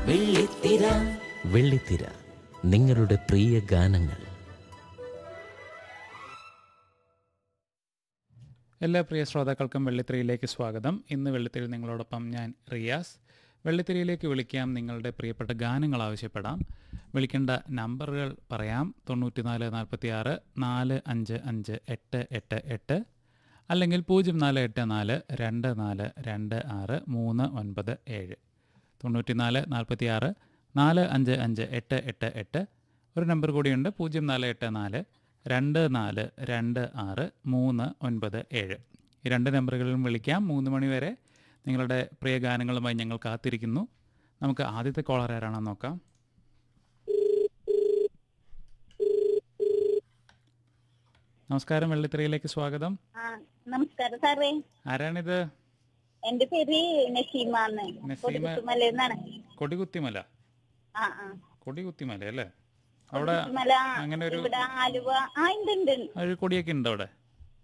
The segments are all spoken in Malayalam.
വെള്ളിത്തിര വെള്ളിത്തിര നിങ്ങളുടെ പ്രിയ ഗാനങ്ങൾ എല്ലാ പ്രിയ ശ്രോതാക്കൾക്കും വെള്ളിത്തിരയിലേക്ക് സ്വാഗതം ഇന്ന് വെള്ളിത്തിരയിൽ നിങ്ങളോടൊപ്പം ഞാൻ റിയാസ് വെള്ളിത്തിരയിലേക്ക് വിളിക്കാം നിങ്ങളുടെ പ്രിയപ്പെട്ട ഗാനങ്ങൾ ആവശ്യപ്പെടാം വിളിക്കേണ്ട നമ്പറുകൾ പറയാം തൊണ്ണൂറ്റിനാല് നാൽപ്പത്തി ആറ് നാല് അഞ്ച് അഞ്ച് എട്ട് എട്ട് എട്ട് അല്ലെങ്കിൽ പൂജ്യം നാല് എട്ട് നാല് രണ്ട് നാല് രണ്ട് ആറ് മൂന്ന് ഒൻപത് ഏഴ് തൊണ്ണൂറ്റിനാല് നാൽപ്പത്തി ആറ് നാല് അഞ്ച് അഞ്ച് എട്ട് എട്ട് എട്ട് ഒരു നമ്പർ കൂടിയുണ്ട് പൂജ്യം നാല് എട്ട് നാല് രണ്ട് നാല് രണ്ട് ആറ് മൂന്ന് ഒൻപത് ഏഴ് ഈ രണ്ട് നമ്പറുകളിലും വിളിക്കാം മൂന്ന് മണി വരെ നിങ്ങളുടെ പ്രിയ ഗാനങ്ങളുമായി ഞങ്ങൾ കാത്തിരിക്കുന്നു നമുക്ക് ആദ്യത്തെ കോളർ ആരാണെന്ന് നോക്കാം നമസ്കാരം വെള്ളിത്തിരയിലേക്ക് സ്വാഗതം ആ നമസ്കാരം സാറേ ആരാണിത് എന്റെ പേര് നസീമാന്ന് നസീമ. കൊടുക്കുമലെന്നാണ് കൊടികുത്തിമല ആ ആ കൊടികുത്തിമല അല്ലേ അവിടെ മല അങ്ങനെ ഒരു ഇവിടെ ആലുവ ആ ഉണ്ട് ഉണ്ട് ഉണ്ട്. ഒരു കൊടിയൊക്കെ ഉണ്ട് അവിടെ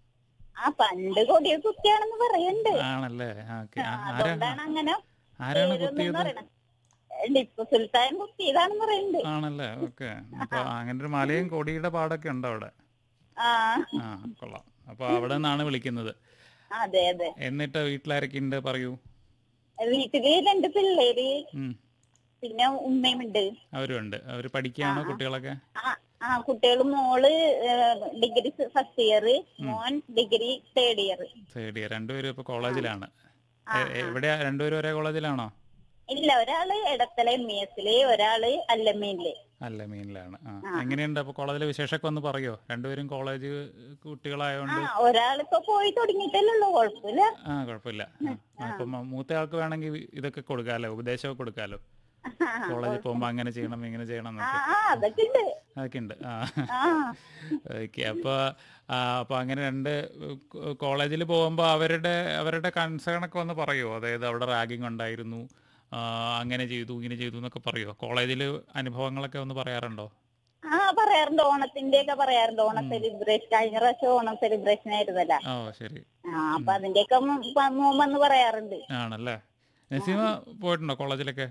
ആ പണ്ട് കൊടിയ കുത്തിയാണെന്ന് പറയുന്നുണ്ട് ആണല്ലേ ആ, ഓക്കെ ആ, ആരാ അതുകൊണ്ടാണ് അങ്ങനെ ആരാണ് പേരൊന്നും കുത്തിയത് പറയണെ. ടിപ്പു സുൽത്താൻ കുത്തിയതാണെന്ന് പറയുന്നുണ്ട് ആണല്ലേ ഓക്കെ അപ്പൊ അങ്ങനെ ഒരു മലയും കൊടിയുടെ പാടൊക്കെ ഉണ്ട് അവിടെ ആ ആ കൊള്ളാം അപ്പൊ അവിടെ നിന്നാണ് വിളിക്കുന്നത് അതെ അതെ എന്നിട്ട് വീട്ടിലാരൊക്കെ ഉണ്ട് പറയൂ വീട്ടില് രണ്ട് പിള്ളേര് ഉം പിന്നെ ഉമ്മയുമുണ്ട് അവരും ഉണ്ട് അവര് പഠിക്കുകയാണോ കുട്ടികളൊക്കെ ആ ആ കുട്ടികള് മോള് ഡിഗ്രി ഫസ്റ്റ് ഇയർ മോൻ degree third year third year രണ്ടുപേരും ഇപ്പൊ കോളേജിലാണ് എ- എവിടെയാ രണ്ടുപേരും ഒരേ കോളേജിലാണോ ഇല്ല ഒരാള് എടത്തല എം ഇ എസില് ഒരാള് അല്ലമ്മയില് അല്ല മീനിലാണ് ആ എങ്ങനെയുണ്ട് അപ്പൊ കോളേജിലെ വിശേഷമൊക്കെ ഒന്ന് പറയോ രണ്ടുപേരും കോളേജ് ആ കുട്ടികളായോണ്ട് ഒരാളിപ്പോ പോയി തുടങ്ങിയിട്ടല്ലേ ഉള്ളൂ കുഴപ്പമില്ല ആ കുഴപ്പമില്ല ആ, അപ്പൊ മ- മൂത്ത ആൾക്ക് വേണമെങ്കിൽ ഇതൊക്കെ കൊടുക്കാലോ ഉപദേശമൊക്കെ കൊടുക്കാലോ കോളേജിൽ പോകുമ്പോ അങ്ങനെ ചെയ്യണം ഇങ്ങനെ ചെയ്യണം ആ എന്നൊക്കെ ആ അതൊക്കെ ഉണ്ട് അതൊക്കെ ഉണ്ട് ആ ആ ഓക്കെ അപ്പൊ ആ, അപ്പൊ അങ്ങനെ രണ്ട് കോളേജിൽ പോകുമ്പോ അവരുടെ അവരുടെ കൺസേൺ ഒക്കെ ഒന്ന് പറയുമോ അതായത് അവിടെ റാഗിങ് ഉണ്ടായിരുന്നു ആ, അങ്ങനെ ചെയ്തു ഇങ്ങനെ ചെയ്തു എന്നൊക്കെ പറയുമോ കോളേജിൽ അനുഭവങ്ങളൊക്കെ ഒന്ന് പറയാറുണ്ടോ ആ പറയാറുണ്ട് ഓണത്തിന്റെ ഒക്കെ പറയാറുണ്ട് ഓണം സെലിബ്രേഷൻ കഴിഞ്ഞ പ്രാവശ്യം ഓണം സെലിബ്രേഷൻ ആയിരുന്നല്ല ഓ ശരി ആ അപ്പൊ അതിന്റെയൊക്കെ മോൻ വന്ന് പറയാറുണ്ട് ആണല്ലേ നസീമ പോയിട്ടുണ്ടോ കോളേജിലൊക്കെ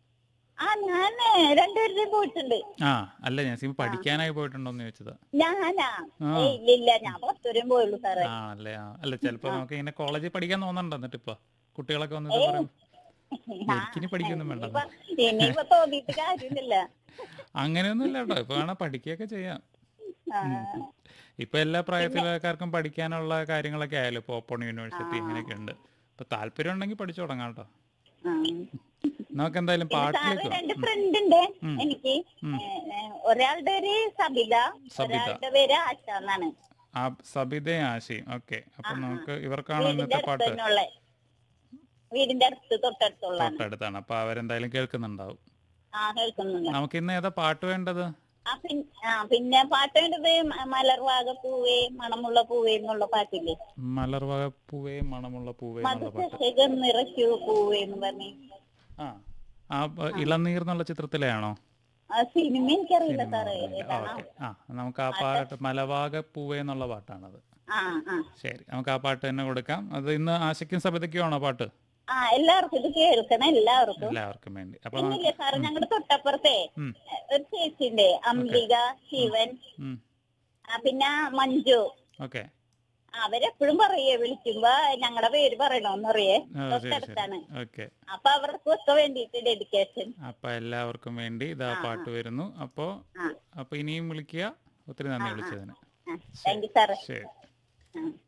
ആ ഞാൻ രണ്ടുപേരും പോയിട്ടുണ്ട് ആ അല്ല നസീമ പഠിക്കാനായി പോയിട്ടുണ്ടോന്ന് ചോദിച്ചത് ഞാനാ ആ. ഏയ് ഇല്ല ഇല്ല ഞാൻ പത്തുവരെയും പോയുള്ളൂ സാറേ ആ അല്ലേ ആ അല്ല ചിലപ്പോ നമുക്ക് ഇങ്ങനെ കോളേജിൽ പഠിക്കാൻ തോന്നണ്ടോ എന്നിട്ട് ഇപ്പൊ കുട്ടികളൊക്കെ വന്നിട്ട് പറയും എനിക്കിനി പഠിക്കൊന്നും വേണ്ട ഇനിയിപ്പൊ ഇനിയിപ്പോ തോന്നിയിട്ട് കാര്യമില്ല അങ്ങനെയൊന്നും ഇല്ല കേട്ടോ ഇപ്പൊ വേണേ പഠിക്കുകയൊക്കെ ചെയ്യാം ആ ഇപ്പൊ എല്ലാ പ്രായത്തിലുള്ളവർക്കും പഠിക്കാനുള്ള കാര്യങ്ങളൊക്കെ ആയാലും ഇപ്പൊ ഓപ്പൺ യൂണിവേഴ്സിറ്റി ഇങ്ങനെയൊക്കെ ഉണ്ട് ഇപ്പൊ താല്പര്യം ഉണ്ടെങ്കിൽ പഠിച്ചു തുടങ്ങാം കേട്ടോ ആ നമുക്ക് എന്തായാലും സാറ് പാട്ടിലേക്ക് രണ്ട് ഫ്രണ്ട് ഉണ്ട് എനിക്ക് ഏ, ഏ, ഒരാളുടെ പേര് സബിത ഒരാളുടെ പേര് ആശ എന്നാണ് ആ സബിതയും ആശയും ഓക്കെ അപ്പൊ നമുക്ക് ഇവർക്കാണോ വീടിന്റെ ഇന്നത്തെ അടുത്ത് പാട്ട് തന്നെയുള്ള വീടിന്റെ അടുത്ത് തൊട്ടടുത്തുള്ള തൊട്ടടുത്താണ് അപ്പൊ അവരെന്തായാലും കേൾക്കുന്നുണ്ടാവും ആ കേൾക്കുന്നുണ്ട് നമുക്ക് ഇന്ന് ഏതാ പാട്ട് വേണ്ടത് ആ പിൻ- ആ പിന്നെ പാട്ട് വേണ്ടത് മ- മലർവാക പൂവേ മണമുള്ള പൂവേ എന്നുള്ള പാട്ടില്ലേ മലർവക പൂവേ മണമുള്ള പൂവേ എന്നുള്ള പാട്ട് മധുശേഖം നിറയ്ക്കൂ പൂവേ എന്ന് പറഞ്ഞ് ആ ആ പ- ഇളനീർ എന്നുള്ള ചിത്രത്തിലെയാണോ ആ സിനിമ എനിക്കറിയില്ല സാറേ ഏതാണോ ഓക്കെ ആ നമുക്ക് ആ പാട്ട് മലവാക പൂവേ എന്നുള്ള പാട്ടാണത് ആ ആ ശരി നമുക്ക് ആ പാട്ട് തന്നെ കൊടുക്കാം അത് ഇന്ന് ആശയ്ക്കും സബിതയ്ക്കും ആണോ പാട്ട് ആ എല്ലാവർക്കും ഇത് കേൾക്കണം എല്ലാവർക്കും എല്ലാവർക്കും വേണ്ടി അപ്പൊ പിന്നില്ലേ സാറ് ഞങ്ങളുടെ തൊട്ടപ്പുറത്തെ ഉം. ഒരു ചേച്ചിന്റെ അംബിക ശിവൻ ഉം. ആ പിന്നെ മഞ്ജു ഓക്കെ അവരെപ്പോഴും പറയേ വിളിക്കുമ്പോ ഞങ്ങളുടെ പേര് പറയണോന്ന് പറയേ ആ, ശരി ശരി തൊട്ടടുത്താണ് ഓക്കെ അപ്പൊ അവർക്കും ഒക്കെ വേണ്ടിയിട്ട് ഡെഡിക്കേഷൻ അപ്പൊ എല്ലാവർക്കും വേണ്ടി ഇതാ പാട്ട് വരുന്നു അപ്പോ ആ. അപ്പൊ ഇനിയും വിളിക്കുക ഒത്തിരി നന്ദി വിളിച്ചതിന് താങ്ക് യു സാറേ ശരി ആ